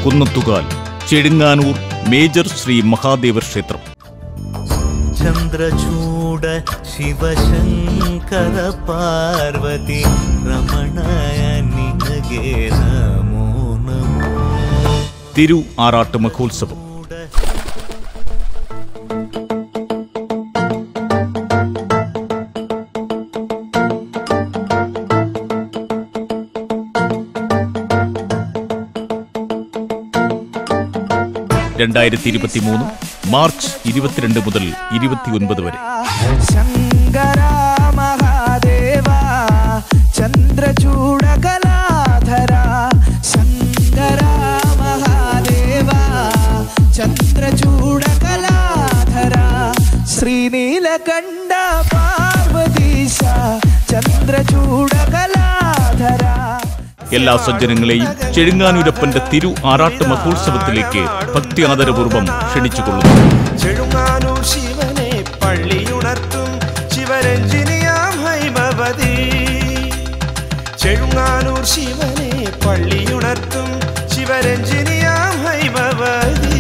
Kunnathukal Chedunganoor major Sree Mahadeva ക്ഷേത്രം ಚಂದ್ರಚೂಡ ಶಿವಶಂಕರ ಪಾರ್ವತಿ ರಮಣಯ ನಿನಗೆ ನಮೋ ನಮೋ തിരു ആറാട്ട് മഹോത്സവം രണ്ടായിരത്തി ഇരുപത്തി മൂന്ന് മാർച്ച് ഇരുപത്തിരണ്ട് മുതൽ ഇരുപത്തിയൊൻപത് വരെ ശങ്കര മഹാദേവ ചന്ദ്രചൂട കലാധര ശങ്കര മഹാദേവ ചന്ദ്രചൂട കലാധര ശ്രീനീലകണ്ഠ പാർവതീശ ചന്ദ്രചൂട കലാധര എല്ലാ സജ്ജനങ്ങളെയും ചെഴുങ്ങാനൂരപ്പന്റെ തിരു ആറാട്ട് മഹോത്സവത്തിലേക്ക് ഭക്തി ആദരപൂർവ്വം ക്ഷണിച്ചുകൊള്ളുന്നു ചെഴുങ്ങാനൂർ ശിവനെ പള്ളിയുണർത്തും ശിവരഞ്ജിനിയാം ഹൈമവതി ചെഴുങ്ങാനൂർ ശിവനെ പള്ളിയുണർത്തും ശിവരഞ്ജിനിയാം ഹൈമവതി